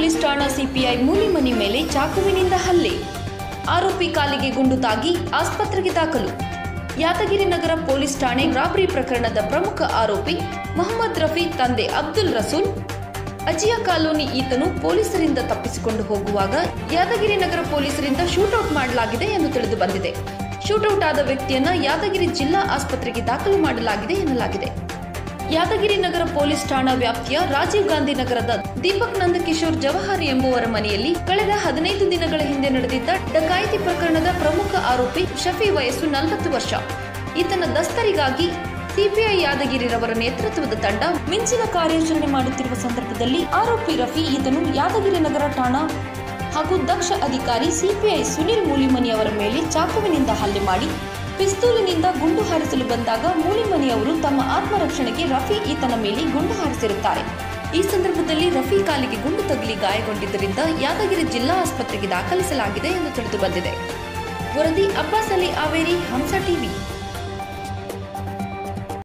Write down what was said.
police ಠಾಣಾ CPI Mulimani ಮೇಲೆ ಚಾಕುವಿನಿಂದ ಹಲ್ಲೆ ಆರೋಪಿ ಕಾಲಿಗೆ ಗುಂಡು ತಾಗಿ ಆಸ್ಪತ್ರೆಗೆ ದಾಖಲು ಯಾದಗಿರಿ ನಗರ ಪೊಲೀಸ್ ಠಾಣೆ ರಾಬ್ರಿ ಪ್ರಕರಣದ ಪ್ರಮುಖ ಆರೋಪಿ ಮೊಹಮ್ಮದ್ ರಫಿ ತಂದೆ ಅಬ್ದುಲ್ ರಸೂಲ್ ಅಜಿಯಾ ಕಾಲೋನಿ ಈತನು ಪೊಲೀಸರಿಂದ ತಪ್ಪಿಸಿಕೊಂಡು ಹೋಗುವಾಗ ಯಾದಗಿರಿ ನಗರ ಪೊಲೀಸರಿಂದ ಶೂಟೌಟ್ ಮಾಡಲಾಗಿದೆ ಎಂದು ತಿಳಿದು ಬಂದಿದೆ ಶೂಟೌಟ್ ಆದ ವ್ಯಕ್ತಿಯನ್ನ ಯಾದಗಿರಿ ಜಿಲ್ಲಾ ಆಸ್ಪತ್ರೆಗೆ ದಾಖಲು ಮಾಡಲಾಗಿದೆ ಎನ್ನಲಾಗಿದೆ ಯಾದಗಿರಿ ನಗರ ಪೊಲೀಸ್ ಠಾಣಾ ವ್ಯಾಪ್ತಿಯ ರಾಜೀವ್ ಗಾಂಧಿ ನಗರದ ದೀಪಕ್ ನಂದಕಿಶೋರ್ ಜವಾಹರ್ ಎಂಬುವರ ಮನೆಯಲ್ಲಿ ಕಳೆದ ಹದಿನೈದು ದಿನಗಳ ಹಿಂದೆ ನಡೆದಿದ್ದ ಡಕಾಯಿತಿ ಪ್ರಕರಣದ ಪ್ರಮುಖ ಆರೋಪಿ ಶಫಿ ವಯಸ್ಸು ನಲವತ್ತು ವರ್ಷ ಈತನ ದಸ್ತರಿಗಾಗಿ ಸಿಪಿಐ ಯಾದಗಿರಿರವರ ನೇತೃತ್ವದ ತಂಡ ಮಿಂಚಿನ ಕಾರ್ಯಾಚರಣೆ ಮಾಡುತ್ತಿರುವ ಸಂದರ್ಭದಲ್ಲಿ ಆರೋಪಿ ರಫಿ ಈತನು ಯಾದಗಿರಿ ನಗರ ಠಾಣಾ ಹಾಗೂ ದಕ್ಷ ಅಧಿಕಾರಿ ಸಿಪಿಐ ಸುನಿಲ್ ಮೂಲಿಮನಿ ಅವರ ಮೇಲೆ ಚಾಕುವಿನಿಂದ ಹಲ್ಲೆ ಮಾಡಿ ಪಿಸ್ತೂಲಿನಿಂದ ಗುಂಡು ಹಾರಿಸಲು ಬಂದಾಗ ಮೂಲಿಮನಿಯವರು ತಮ್ಮ ಆತ್ಮರಕ್ಷಣೆಗೆ ರಫಿ ಈತನ ಮೇಲೆ ಗುಂಡು ಹಾರಿಸಿರುತ್ತಾರೆ ಈ ಸಂದರ್ಭದಲ್ಲಿ ರಫಿ ಕಾಲಿಗೆ ಗುಂಡು ತಗುಲಿ ಗಾಯಗೊಂಡಿದ್ದರಿಂದ ಯಾದಗಿರಿ ಜಿಲ್ಲಾ ಆಸ್ಪತ್ರೆಗೆ ದಾಖಲಿಸಲಾಗಿದೆ ಎಂದು ತಿಳಿದು ಬಂದಿದೆ ವರದಿ ಅಬ್ಬಾಸ್ ಅಲಿ ಆವೇರಿ ಹಂಸ ಟಿವಿ